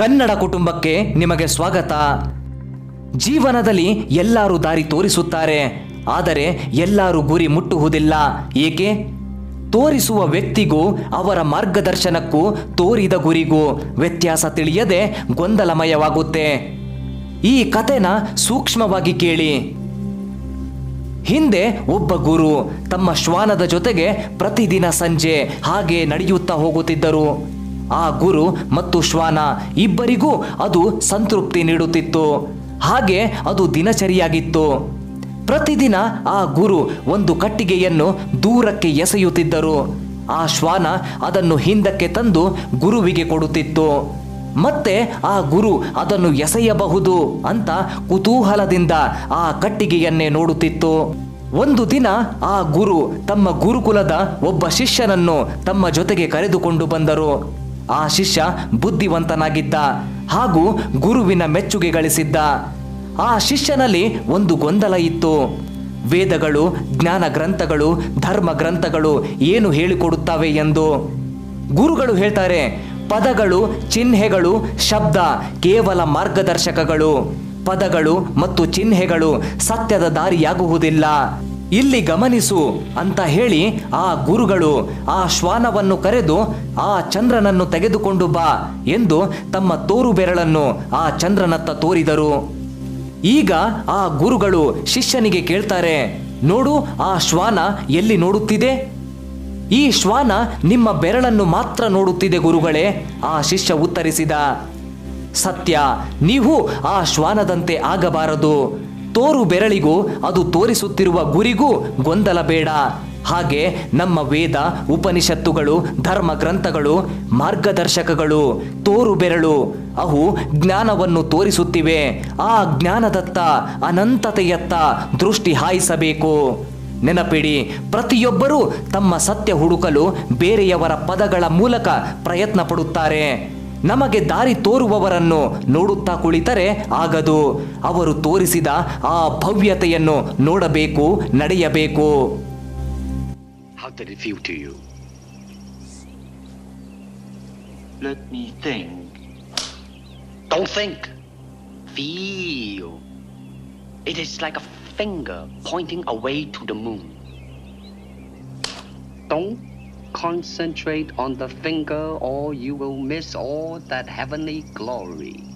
ಕನ್ನಡ ಕುಟುಂಬಕ್ಕೆ ನಿಮಗೆ ಸ್ವಾಗತ ಜೀವನದಲ್ಲಿ ಎಲ್ಲರೂ ದಾರಿ ತೋರಿಸುತ್ತಾರೆ ಆದರೆ ಎಲ್ಲರೂ ಗುರಿ ಮುಟ್ಟುವುದಿಲ್ಲ ಏಕೆ ತೋರಿಸುವ ವ್ಯಕ್ತಿಗೂ ಅವರ ಮಾರ್ಗದರ್ಶನಕ್ಕೂ ತೋರಿದ ಗುರಿಗೂ ವ್ಯತ್ಯಾಸ ತಿಳಿಯದೆ ಗೊಂದಲಮಯವಾಗುತ್ತೆ ಈ ಕಥೆನ ಸೂಕ್ಷ್ಮವಾಗಿ ಕೇಳಿ ಹಿಂದೆ ಒಬ್ಬ ಗುರು ತಮ್ಮ ಶ್ವಾನದ ಜೊತೆಗೆ ಪ್ರತಿದಿನ ಸಂಜೆ ಹಾಗೆ ನಡೆಯುತ್ತಾ ಹೋಗುತ್ತಿದ್ದರು ಆ ಗುರು ಮತ್ತು ಶ್ವಾನ ಇಬ್ಬರಿಗೂ ಅದು ಸಂತೃಪ್ತಿ ನೀಡುತ್ತಿತ್ತು ಹಾಗೆ ಅದು ದಿನಚರಿಯಾಗಿತ್ತು ಪ್ರತಿದಿನ ಆ ಗುರು ಒಂದು ಕಟ್ಟಿಗೆಯನ್ನು ದೂರಕ್ಕೆ ಎಸೆಯುತ್ತಿದ್ದರು ಆ ಶ್ವಾನ ಅದನ್ನು ಹಿಂದಕ್ಕೆ ತಂದು ಗುರುವಿಗೆ ಕೊಡುತ್ತಿತ್ತು ಮತ್ತೆ ಆ ಗುರು ಅದನ್ನು ಎಸೆಯಬಹುದು ಅಂತ ಕುತೂಹಲದಿಂದ ಆ ಕಟ್ಟಿಗೆಯನ್ನೇ ನೋಡುತ್ತಿತ್ತು ಒಂದು ದಿನ ಆ ಗುರು ತಮ್ಮ ಗುರುಕುಲದ ಒಬ್ಬ ಶಿಷ್ಯನನ್ನು ತಮ್ಮ ಜೊತೆಗೆ ಕರೆದುಕೊಂಡು ಬಂದರು ಆ ಶಿಷ್ಯ ಬುದ್ಧಿವಂತನಾಗಿದ್ದ ಹಾಗೂ ಗುರುವಿನ ಮೆಚ್ಚುಗೆ ಗಳಿಸಿದ್ದ ಆ ಶಿಷ್ಯನಲ್ಲಿ ಒಂದು ಗೊಂದಲ ಇತ್ತು ವೇದಗಳು ಜ್ಞಾನ ಗ್ರಂಥಗಳು ಧರ್ಮ ಗ್ರಂಥಗಳು ಏನು ಹೇಳಿಕೊಡುತ್ತವೆ ಎಂದು ಗುರುಗಳು ಹೇಳ್ತಾರೆ ಪದಗಳು ಚಿಹ್ನೆಗಳು ಶಬ್ದ ಕೇವಲ ಮಾರ್ಗದರ್ಶಕಗಳು ಪದಗಳು ಮತ್ತು ಚಿಹ್ನೆಗಳು ಸತ್ಯದ ದಾರಿಯಾಗುವುದಿಲ್ಲ ಇಲ್ಲಿ ಗಮನಿಸು ಅಂತ ಹೇಳಿ ಆ ಗುರುಗಳು ಆ ಶ್ವಾನವನ್ನು ಕರೆದು ಆ ಚಂದ್ರನನ್ನು ತೆಗೆದುಕೊಂಡು ಬಾ ಎಂದು ತಮ್ಮ ತೋರು ಬೆರಳನ್ನು ಆ ಚಂದ್ರನತ್ತ ತೋರಿದರು ಈಗ ಆ ಗುರುಗಳು ಶಿಷ್ಯನಿಗೆ ಕೇಳ್ತಾರೆ ನೋಡು ಆ ಶ್ವಾನ ಎಲ್ಲಿ ನೋಡುತ್ತಿದೆ ಈ ಶ್ವಾನ ನಿಮ್ಮ ಬೆರಳನ್ನು ಮಾತ್ರ ನೋಡುತ್ತಿದೆ ಗುರುಗಳೇ ಆ ಶಿಷ್ಯ ಉತ್ತರಿಸಿದ ಸತ್ಯ ನೀವು ಆ ಶ್ವಾನದಂತೆ ಆಗಬಾರದು ತೋರು ಬೆರಳಿಗೂ ಅದು ತೋರಿಸುತ್ತಿರುವ ಗುರಿಗೂ ಗೊಂದಲ ಬೇಡ ಹಾಗೆ ನಮ್ಮ ವೇದ ಉಪನಿಷತ್ತುಗಳು ಧರ್ಮ ಗ್ರಂಥಗಳು ಮಾರ್ಗದರ್ಶಕಗಳು ತೋರು ಬೆರಳು ಅವು ಜ್ಞಾನವನ್ನು ತೋರಿಸುತ್ತಿವೆ ಆ ಜ್ಞಾನದತ್ತ ಅನಂತತೆಯತ್ತ ದೃಷ್ಟಿ ಹಾಯಿಸಬೇಕು ನೆನಪಿಡಿ ಪ್ರತಿಯೊಬ್ಬರೂ ತಮ್ಮ ಸತ್ಯ ಹುಡುಕಲು ಬೇರೆಯವರ ಪದಗಳ ಮೂಲಕ ಪ್ರಯತ್ನ ಪಡುತ್ತಾರೆ ನಮಗೆ ದಾರಿ ತೋರುವವರನ್ನು ನೋಡುತ್ತಾ ಕುಳಿತರೆ ಆಗದು ಅವರು ತೋರಿಸಿದ ಆ ಭವ್ಯತೆಯನ್ನು ನೋಡಬೇಕು ನಡೆಯಬೇಕು How did it feel to you? Let me think. Don't think. Feel. It is like a finger pointing away to the moon. Don't concentrate on the finger or you will miss all that heavenly glory.